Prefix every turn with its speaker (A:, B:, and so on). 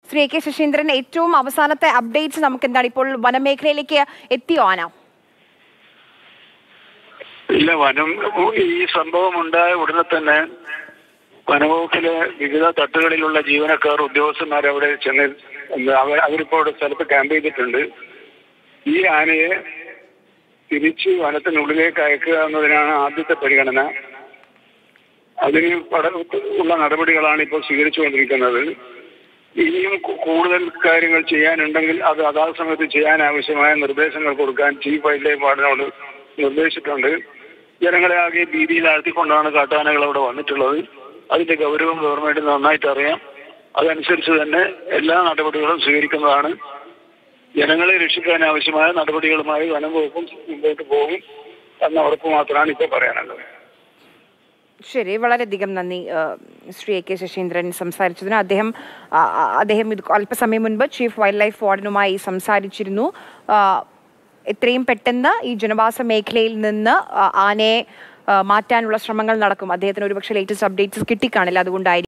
A: Shri A K Saseendran ഏറ്റവും അവസാനത്തെ updates നമുക്ക് എന്താണ് ഇപ്പോൾ വനമേഖലയിലേക്ക് എത്തിയോ ആന
B: ഇല്ല വനം ഈ സംഭവം ഉണ്ടായ ഉടനെ തന്നെ വനവകുപ്പിലെ വിവിധ തട്ടുകളിലുള്ള ജീവനക്കാർ ഉദ്യോഗസ്ഥന്മാർ അവിടെ ചെന്ന് എന്താ അവ- അവരിപ്പോ അവിടെ സ്ഥലത്ത് ക്യാമ്പ് ചെയ്തിട്ടുണ്ട് ഈ ആനയെ തിരിച്ച് വനത്തിനുള്ളിലേക്ക് അയക്കുക എന്നതിനാണ് ആദ്യത്തെ പരിഗണന അതിന് പട- ഉള്ള നടപടികളാണ് ഇപ്പോൾ സ്വീകരിച്ചുകൊണ്ടിരിക്കുന്നത് ഇനിയും കു- കൂടുതൽ കാര്യങ്ങൾ ചെയ്യാനുണ്ടെങ്കിൽ അത് അതാത് സമയത്ത് ചെയ്യാൻ ആവശ്യമായ നിർദ്ദേശങ്ങൾ കൊടുക്കാൻ ചീഫ് വൈൽഡ് ലൈഫ് വാർഡനോട് നിർദ്ദേശിച്ചിട്ടുണ്ട് ജനങ്ങളെ ആകെ ഭീതിയിലാഴ്ത്തിക്കൊണ്ടാണ് കാട്ടാനകൾ അവിടെ വന്നിട്ടുള്ളത് അതിന്റെ ഗൗരവം ഗവൺമെന്റിന് നന്നായിട്ട് അറിയാം അതനുസരിച്ച് തന്നെ എല്ലാ നടപടികളും സ്വീകരിക്കുന്നതാണ് ജനങ്ങളെ രക്ഷിക്കാൻ ആവശ്യമായ നടപടികളുമായി വനം വകുപ്പും മുമ്പോട്ട് പോകും എന്ന ഉറപ്പ് മാത്രമാണ് ഇപ്പോൾ പറയാനുള്ളത്
A: ശരി വളരെയധികം നന്ദി ആ, ശ്രീ എ കെ ശശീന്ദ്രൻ സംസാരിച്ചതിന് അദ്ദേഹം ആ, ആ, അദ്ദേഹം ഇത് അല്പസമയം മുൻപ് ചീഫ് വൈൽഡ് ലൈഫ് വാർഡനുമായി സംസാരിച്ചിരുന്നു ആ, എത്രയും പെട്ടെന്ന് ഈ ജനവാസ മേഖലയിൽ നിന്ന് ആ, ആനയെ ആ, മാറ്റാനുള്ള ശ്രമങ്ങൾ നടക്കും അദ്ദേഹത്തിന് ഒരുപക്ഷെ ലേറ്റസ്റ്റ് അപ്ഡേറ്റ്സ് കിട്ടിക്കാണില്ല അതുകൊണ്ടായിരിക്കും